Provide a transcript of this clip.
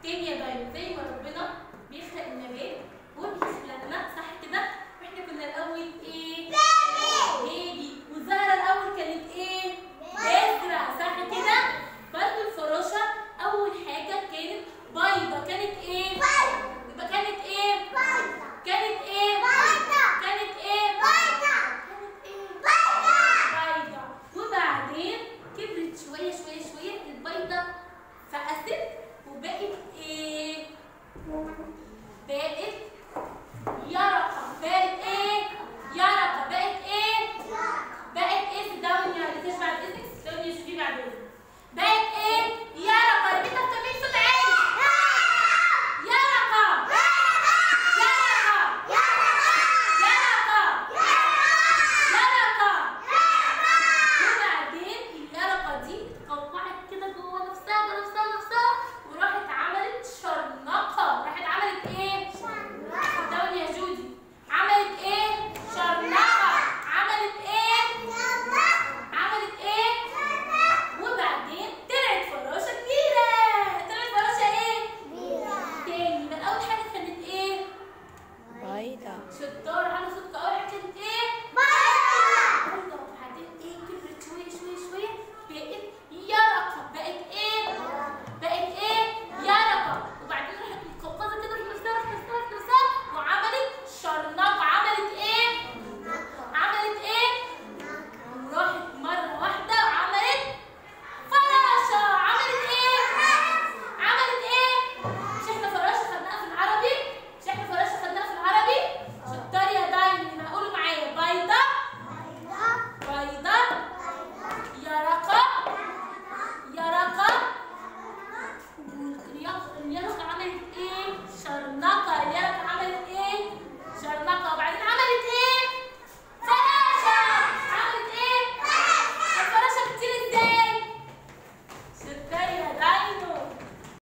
تاني يا دايما زي ما ربنا بيخلق النبات هو بيخلقنا صح كده واحنا كنا الاول ايه بيبي والزهره الاول كانت ايه بذره صح كده برضه الفراشه اول حاجه كانت بيضه كانت ايه يبقى كانت ايه كانت ايه كانت ايه كانت ايه بيضة وبعدين كبرت شوية شوية شوية البيضة فقست وبقت ايه؟ بقت يرقة بقت ايه؟ يرقة بقت ايه؟ بقت ايه صدقوني يا ريتاش بعد اذنك صدقوني يا شوفي بعد اذنك بقت ايه؟ يرقة يا بنت بتعملي صوت عالي يرقة يرقة يرقة يرقة وبعدين اليرقة دي اتقوقعت كده جوه نفسها جوه نفسها نفسها وراحت عملت شرنقة راحت عملت ايه؟ صدقوني يا جودي عملت ايه؟ شرنقة عملت ايه؟ عملت ايه؟ وبعدين طلعت فراشة كبيرة طلعت فراشة ايه؟ تاني من أول حاجة كانت ايه؟ بيضة شطار على صوتك أول حاجة كانت ايه؟ بيضة وبعدين ايه كبرت شوية شوية شوية بقت يرقة بقت ايه؟ بقت ايه؟ يرقة وبعدين راحت متقوقزة كده في نفسها في نفسها في نفسها وعملت شرنقة عملت ايه؟ عملت ايه؟ وراحت مرة واحدة وعملت فراشة عملت ايه؟ عملت ايه؟ مش احنا فراشة خدناها في العربي؟ مش احنا فراشة خدناها في العربي؟ شطار يا دايما قولوا معايا بيضة بيضة يرقة يرقة اليرقة